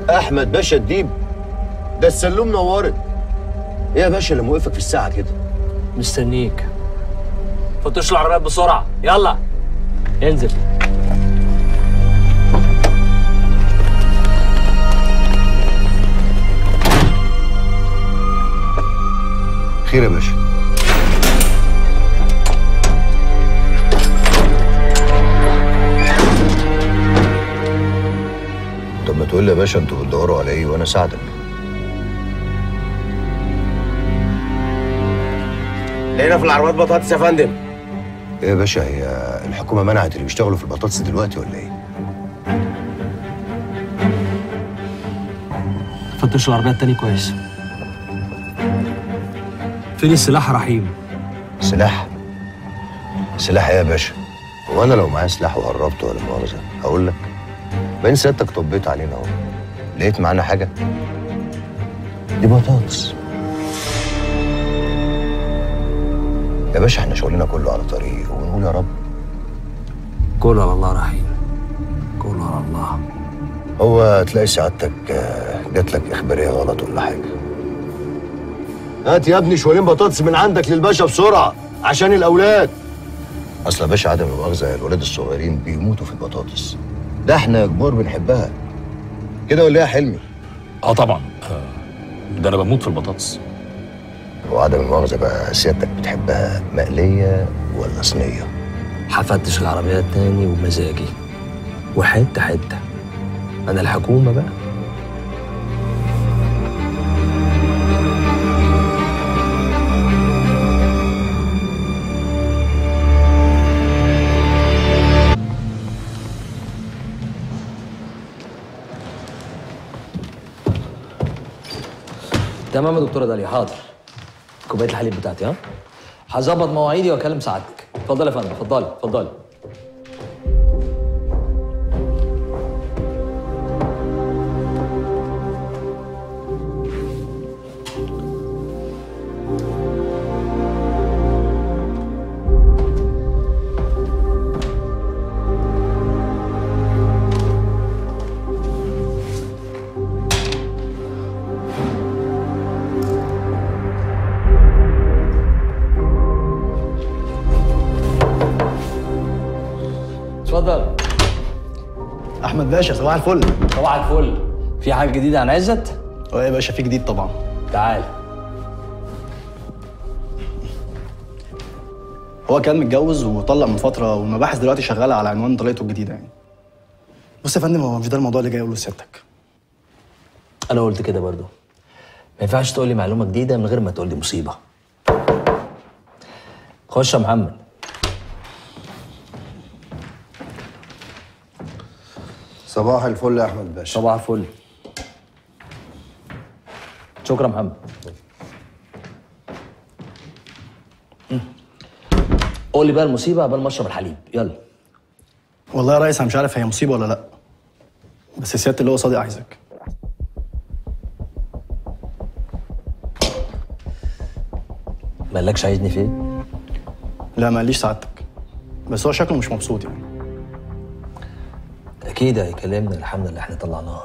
احمد باشا الديب ده السلوم نورت ايه يا باشا اللي موقفك في الساعه كده مستنيك فتش العربيات بسرعة يلا انزل خير يا باشا طب ما تقول لي يا باشا انتوا بتدوروا على ايه وانا اساعدك لقينا في العربيات بطاطس يا فندم ايه يا باشا هي الحكومه منعت اللي بيشتغلوا في البطاطس دلوقتي ولا ايه فتش العربيات تاني كويس فين السلاح يا رحيم سلاح سلاح ايه يا باشا هو انا لو معايا سلاح وقربته ولا مؤاخذه هقول لك باين سيادتك طبيت علينا اهو لقيت معانا حاجه دي بطاطس يا باشا احنا شغلنا كله على طريق ونقول يا رب كله على الله رحيم كله على الله هو تلاقي سعادتك آه، جات لك اخباريه غلط ولا حاجه هات يا ابني شوالين بطاطس من عندك للباشا بسرعه عشان الاولاد اصل يا باشا عدم المؤاخذه الولاد الصغيرين بيموتوا في البطاطس ده احنا كبار بنحبها كده ولا ايه يا حلمي اه طبعا آه، ده انا بموت في البطاطس وعدم المؤاخذه بقى سيادتك بتحبها مقليه ولا صينيه هفتش العربيات تاني ومزاجي وحته حته انا الحكومه بقى تمام يا دكتوره داليا حاضر كوبايه الحليب بتاعتي ها هظبط مواعيدي واكلم سعادتك اتفضل يا فندم اتفضلي اتفضلي اتفضل احمد باشا صباح الفل صباح الفل في حاجه جديده عن عزت اه يا باشا في جديد طبعا تعال هو كان متجوز وطلق من فتره والمباحث دلوقتي شغاله على عنوان طليقته الجديده يعني بص يا فندم هو مش ده الموضوع اللي جاي اقوله لسيادتك انا قلت كده برضو ما ينفعش تقول لي معلومه جديده من غير ما تقول لي مصيبه خش يا محمد صباح الفل يا احمد باشا صباح الفل شكرا يا محمد مم. قول لي بقى المصيبه قبل ما اشرب الحليب يلا والله يا ريس انا مش عارف هي مصيبه ولا لا بس سياده اللي هو صادق عايزك مالكش عايزني فين لا ما قاليش سعادتك بس هو شكله مش مبسوط يعني اكيد هيكلمنا الحمد لله احنا طلعناها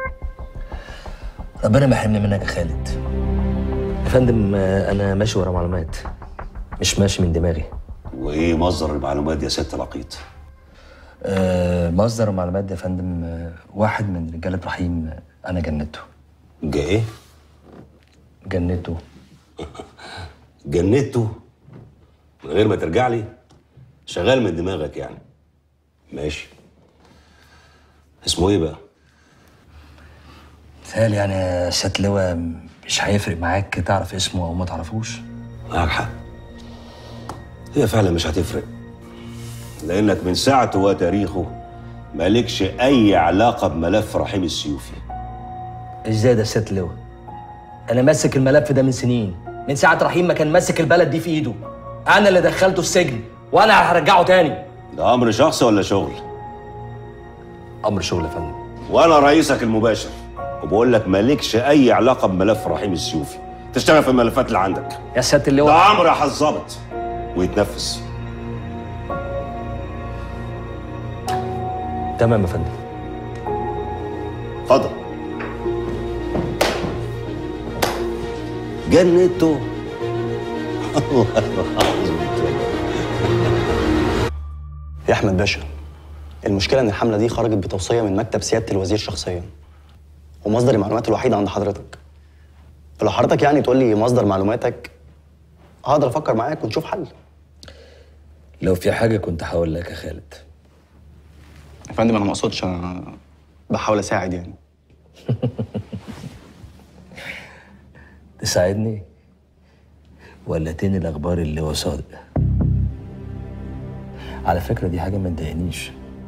ربنا ما يحرمني منك يا خالد يا فندم آه، انا ماشي ورا معلومات مش ماشي من دماغي وايه مصدر المعلومات دي يا ست لقيط آه، مصدر المعلومات ده يا فندم آه، واحد من رجاله ابراهيم آه، انا جنته جا ايه جنته جنته من غير ما ترجع لي شغال من دماغك يعني ماشي اسمه ايه بقى تهيألي يعني يا سيادة لواء مش هيفرق معاك تعرف اسمه او ما تعرفوش معاك حق هي فعلا مش هتفرق لانك من ساعته وتاريخه مالكش اي علاقه بملف رحيم السيوفي ازاي ده يا سيادة لواء انا ماسك الملف ده من سنين من ساعه رحيم ما كان ماسك البلد دي في ايده انا اللي دخلته السجن وانا هرجعه تاني ده امر شخصي ولا شغل امر شغل يا فندم وانا رئيسك المباشر وبقول لك مالكش اي علاقه بملف رحيم السيوفي تشتغل في الملفات اللي عندك يا سيادة اللواء ده امر يا حظابط ويتنفذ تمام يا فندم اتفضل جنته يا احمد باشا المشكله ان الحمله دي خرجت بتوصيه من مكتب سياده الوزير شخصيا ومصدر المعلومات الوحيد عند حضرتك فلو حضرتك يعني تقول لي مصدر معلوماتك هقدر افكر معاك ونشوف حل لو في حاجه كنت هقول لك يا خالد يا فندم انا ما اقصدش انا بحاول اساعد يعني تساعدني ولا تنقل الاخبار اللي هو صادق على فكره دي حاجه ما تضايقنيش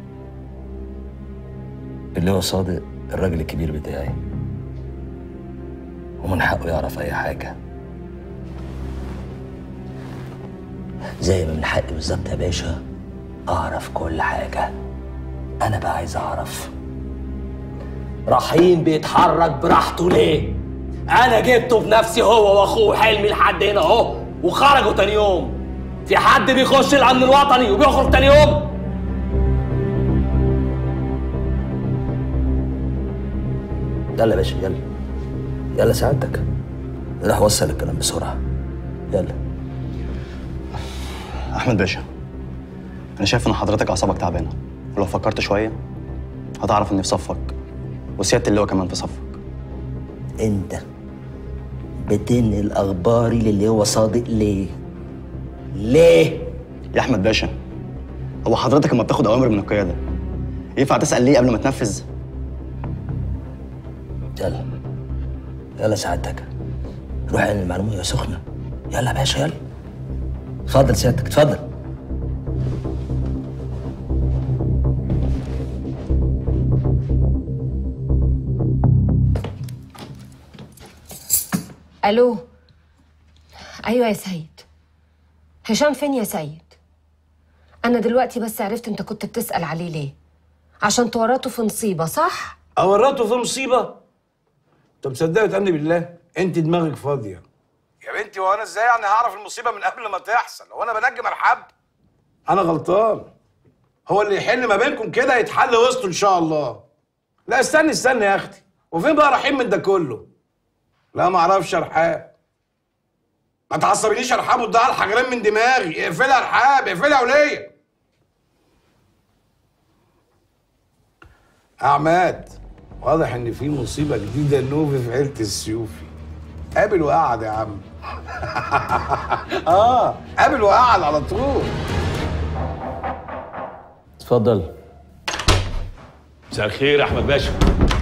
اللي هو صادق الراجل الكبير بتاعي ومن حقه يعرف اي حاجه زي ما من حقي بالظبط يا باشا اعرف كل حاجه انا بقى عايز اعرف رحيم بيتحرك براحته ليه انا جبته بنفسي هو واخوه حلمي لحد هنا اهو وخرجوا تاني يوم في حد بيخش الامن الوطني وبيخرج تاني يوم يلا يا باشا يلا يلا سعادتك راح وصل الكلام بسرعه يلا احمد باشا انا شايف ان حضرتك اعصابك تعبانه ولو فكرت شويه هتعرف اني في صفك وسياده اللواء كمان في صفك انت بتنقل اخباري للي هو صادق ليه ليه يا احمد باشا هو حضرتك لما بتاخد اوامر من القياده ينفع تسال ليه قبل ما تنفذ يلا يلا سعادتك روح اعمل المعلومه يا سخنه يلا يا باشا يلا اتفضل سيادتك اتفضل الو ايوه يا سيد هشام فين يا سيد انا دلوقتي بس عرفت انت كنت بتسال عليه ليه عشان تورطه في نصيبه صح اورطه في مصيبه طب تصدقي وتامني بالله انت دماغك فاضيه يا بنتي وانا ازاي يعني هعرف المصيبه من قبل ما تحصل هو انا بنجم ارحب انا غلطان هو اللي يحل ما بينكم كده يتحل وسطه ان شاء الله لا استني استني يا اختي وفين بقى رحيم من ده كله لا ما اعرفش ارحاب ما تعصبنيش يا ارحاب وتضيع الحجرين من دماغي اقفلها يا ارحاب اقفلها وليا عماد واضح ان في مصيبه جديده نوفي في عيله السيوفي قابل وقعد يا عم اه قابل وقعد على طول اتفضل مساء الخير يا احمد باشا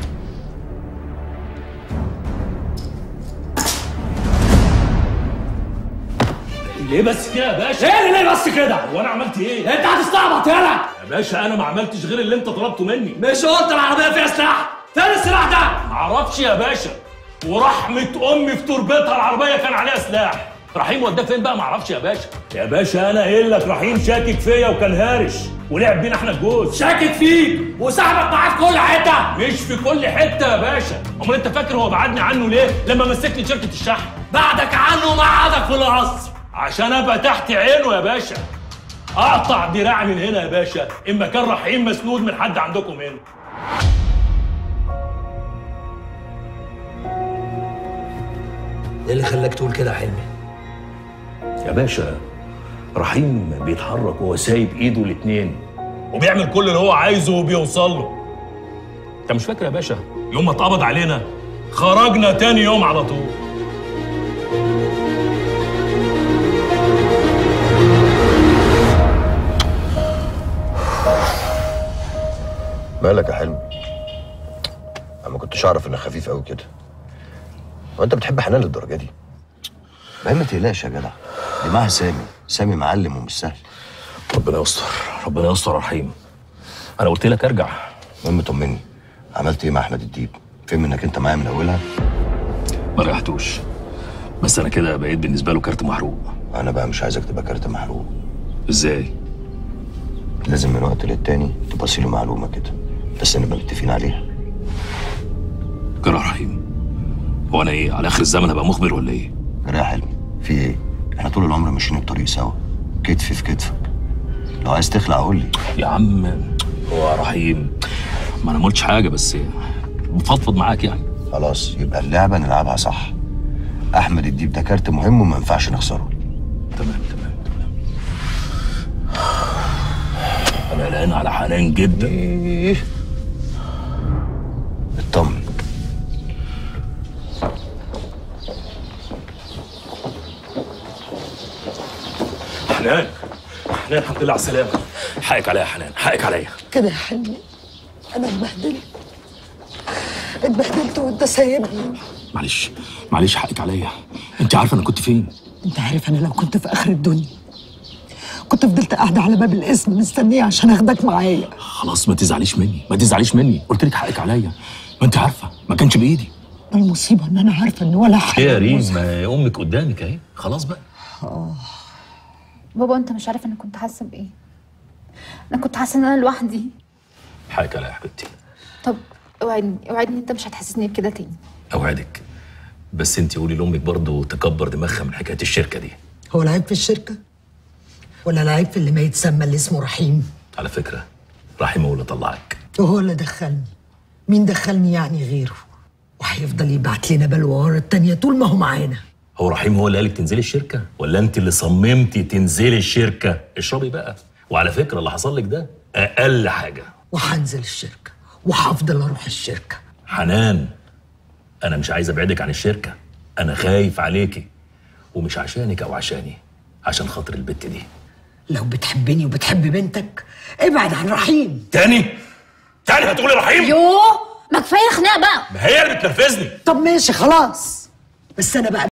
ليه بس كده يا باشا؟ ايه ليه بس كده وانا عملت ايه؟ انت هتستعبط يالا يا باشا انا ما عملتش غير اللي انت طلبته مني مش قلت العربيه فيها سلاح فين السلاح ده معرفش يا باشا ورحمة أمي في تربتها العربية كان عليها سلاح رحيم وداه فين بقى معرفش يا باشا يا باشا أنا قايل لك رحيم شاكك فيا وكان هارش ولعب بينا احنا الجوز شاكك فيك وصاحبك معاه في كل حته مش في كل حتة يا باشا أمال أنت فاكر هو بعدني عنه ليه لما مسكني شركة الشحن بعدك عنه ومقعدك في القصر عشان أبقى تحت عينه يا باشا أقطع دراعي من هنا يا باشا إما كان رحيم مسنود من حد عندكم هنا ايه اللي خلاك تقول كده يا حلمي يا باشا رحيم بيتحرك وهو سايب ايده الاتنين وبيعمل كل اللي هو عايزه وبيوصل له انت مش فاكر يا باشا يوم ما اتقبض علينا خرجنا تاني يوم على طول مالك يا حلمي انا ما كنتش اعرف انك خفيف قوي كده هو انت بتحب حنان للدرجه دي ما هي ما تقلقش يا جدع دي معاها سامي سامي معلم ومش سهل ربنا يستر ربنا يستر يا رحيم انا قلت لك ارجع المهم طمني عملت ايه مع احمد الديب فهم انك انت معايا من اولها ما ريحتوش بس انا كده بقيت بالنسبه له كارت محروق انا بقى مش عايزك تبقى كارت محروق ازاي لازم من وقت للتاني تبصي له معلومه كده بس نبقى متفقين عليها جرى رحيم هو انا ايه على اخر الزمن هبقى مخبر ولا ايه جرى يا حلمي في ايه احنا طول العمر ماشيين الطريق سوا كتفي في كتفك لو عايز تخلع قول لي يا عم هو رحيم ما انا ما قلتش حاجه بس بفضفض معاك يعني خلاص يبقى اللعبه نلعبها صح احمد الديب ده كارت مهم وما ينفعش نخسره تمام تمام تمام انا قلقان على حنان جدا اطمن حنان حنان الحمد لله على السلامه حقك عليا يا حنان حقك عليا كده يا حلمي انا اتبهدلت اتبهدلت وانت سايبني معلش معلش حقك عليا انت عارفه انا كنت فين انت عارف انا لو كنت في اخر الدنيا كنت فضلت قاعده على باب القسم مستنيه عشان اخدك معايا خلاص ما تزعليش مني ما تزعليش مني قلت لك حقك عليا ما انت عارفه ما كانش بايدي المصيبه ان انا عارفه ان ولا حاجه ايه يا ريم ما امك قدامك اهي خلاص بقى بابا انت مش عارف انا كنت حاسه بايه انا كنت حاسه ان انا لوحدي حقك عليا يا حبيبتي طب اوعدني اوعدني انت مش هتحسسني بكده تاني اوعدك بس انت قولي لامك برضه تكبر دماغها من حكايه الشركه دي هو العيب في الشركه ولا العيب في اللي ما يتسمى اللي اسمه رحيم على فكره رحيم هو اللي طلعك وهو اللي دخلني مين دخلني يعني غيره وهيفضل يبعت لنا بلوى ورا التانية طول ما هو معانا هو رحيم هو اللي قالك تنزلي الشركه ولا انت اللي صممتي تنزلي الشركه اشربي بقى وعلى فكره اللي حصل لك ده اقل حاجه وهنزل الشركه وهفضل اروح الشركه حنان انا مش عايز ابعدك عن الشركه انا خايف عليكي ومش عشانك او عشاني عشان خاطر البت دي لو بتحبني وبتحب بنتك ابعد عن رحيم تاني تاني هتقولي رحيم يوه ما كفايه خناق بقى ما هي اللي بتنرفزني طب ماشي خلاص بس انا بقى